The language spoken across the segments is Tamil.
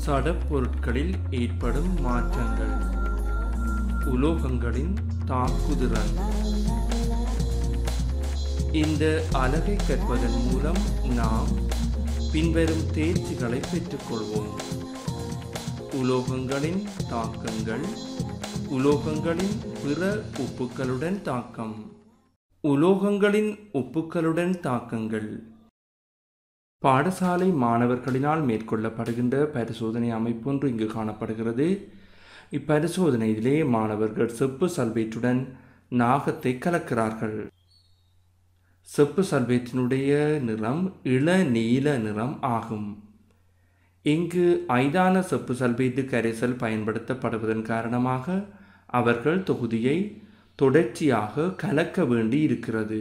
சடப்பொருட்களில் ஏற்படும் மாற்றங்கள் உலோகங்களின் தாக்குதிறன் இந்த அலகை கற்பதன் மூலம் நாம் பின்வரும் தேர்ச்சிகளை பெற்றுக்கொள்வோம் உலோகங்களின் தாக்கங்கள் உலோகங்களின் பிற உப்புக்களுடன் தாக்கம் உலோகங்களின் உப்புக்களுடன் தாக்கங்கள் பாடசாலை மாணவர்களினால் மேற்கொள்ளப்படுகின்ற பரிசோதனை அமைப்பொன்று இங்கு காணப்படுகிறது இப்பரிசோதனையிலே மாணவர்கள் செப்பு சல்பேட்டுடன் நாகத்தை கலக்கிறார்கள் செப்பு சல்பேட்டினுடைய நிறம் இள நீல நிறம் ஆகும் இங்கு ஐதான செப்பு சல்பேட்டு கரைசல் பயன்படுத்தப்படுவதன் காரணமாக அவர்கள் தொகுதியை தொடர்ச்சியாக கலக்க வேண்டி இருக்கிறது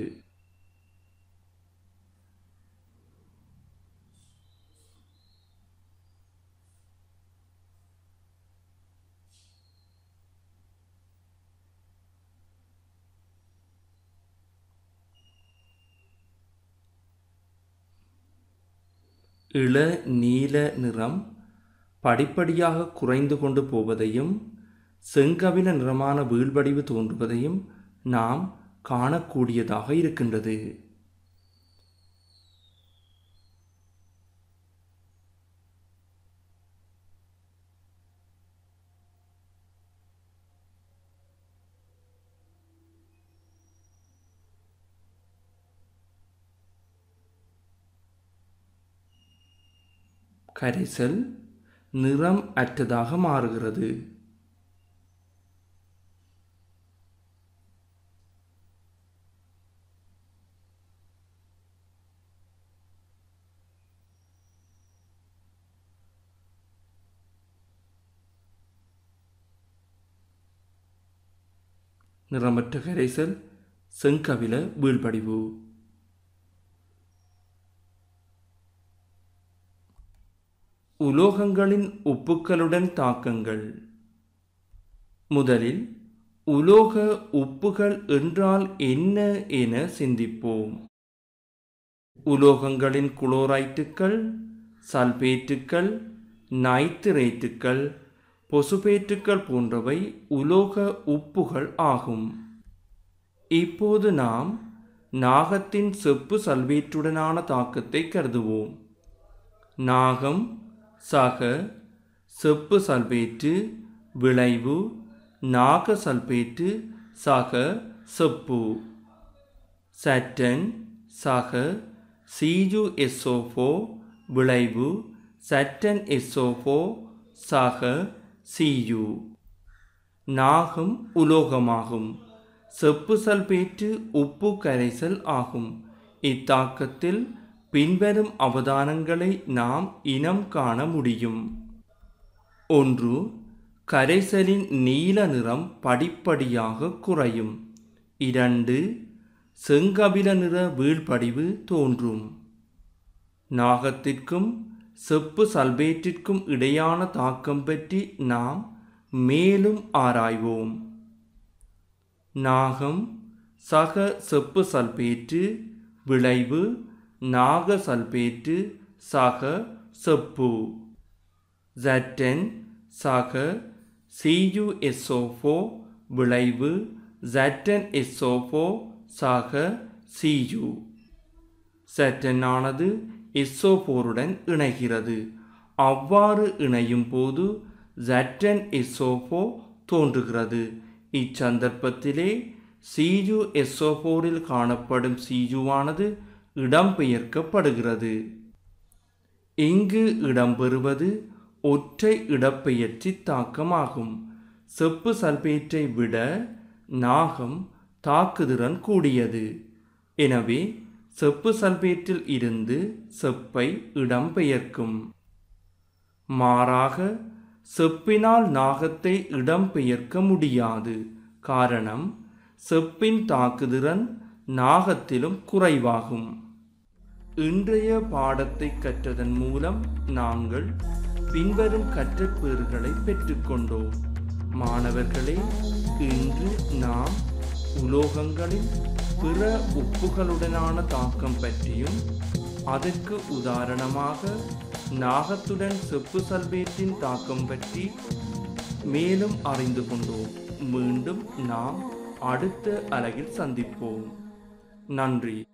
இள நீல நிறம் படிப்படியாக குறைந்து கொண்டு போவதையும் செங்கவில நிறமான வீழ்வடிவு தோன்றுவதையும் நாம் காணக்கூடியதாக இருக்கின்றது கரைசல் நிறம் அற்றதாக மாறுகிறது நிறமற்ற கரைசல் செங்கவில வீழ்படிவு உலோகங்களின் உப்புக்களுடன் தாக்கங்கள் முதலில் உலோக உப்புகள் என்றால் என்ன என சிந்திப்போம் உலோகங்களின் குளோரைட்டுக்கள் சல்பேட்டுக்கள் நைத்திரேட்டுக்கள் பொசுபேட்டுக்கள் போன்றவை உலோக உப்புகள் ஆகும் இப்போது நாம் நாகத்தின் செப்பு சல்பேட்டுடனான தாக்கத்தை கருதுவோம் நாகம் சக செப்பு சல்பேட்டு விளைவு நாக சல்பேட்டு சக செப்பு சட்டன் சக சீஜு எஸ்ஓஃபோ விளைவு சட்டன் எஸ்ஓஃபோ சக சீயு நாகம் உலோகமாகும் செப்பு சல்பேட்டு உப்பு கரைசல் ஆகும் இத்தாக்கத்தில் பின்வரும் அவதானங்களை நாம் இனம் காண முடியும் ஒன்று கரைசலின் நீல நிறம் படிப்படியாக குறையும் இரண்டு செங்கபில நிற வீழ்படிவு தோன்றும் நாகத்திற்கும் செப்பு சல்பேட்டிற்கும் இடையான தாக்கம் பற்றி நாம் மேலும் ஆராய்வோம் நாகம் சக செப்பு சல்பேட்டு விளைவு நாக சல்பேட்டு சக செப்பு ஜட்டன் சக சியு எஸ்ஓஃபோ விளைவு ஜட்டன் எஸ்ஓஃபோ சக சியு சட்டனானது எஸ்ஓஃபோருடன் இணைகிறது அவ்வாறு இணையும் போது ஜட்டன் எஸ்ஓஃபோ தோன்றுகிறது இச்சந்தர்ப்பத்திலே சியு எஸ்ஓஃபோரில் காணப்படும் சியுவானது இடம்பெயர்க்கப்படுகிறது இங்கு இடம்பெறுவது ஒற்றை இடப்பெயர்ச்சி தாக்கமாகும் செப்பு சல்பேட்டை விட நாகம் தாக்குதிறன் கூடியது எனவே செப்பு சல்பேட்டில் இருந்து செப்பை இடம்பெயர்க்கும் மாறாக செப்பினால் நாகத்தை இடம்பெயர்க்க முடியாது காரணம் செப்பின் தாக்குதிறன் நாகத்திலும் குறைவாகும் இன்றைய பாடத்தை கற்றதன் மூலம் நாங்கள் பின்வரும் கற்றப்பேறுகளை பெற்றுக்கொண்டோம் மாணவர்களே இன்று நாம் உலோகங்களின் பிற உப்புகளுடனான தாக்கம் பற்றியும் அதற்கு உதாரணமாக நாகத்துடன் செப்பு சல்பேட்டின் தாக்கம் பற்றி மேலும் அறிந்து கொண்டோம் மீண்டும் நாம் அடுத்த அலகில் சந்திப்போம் நன்றி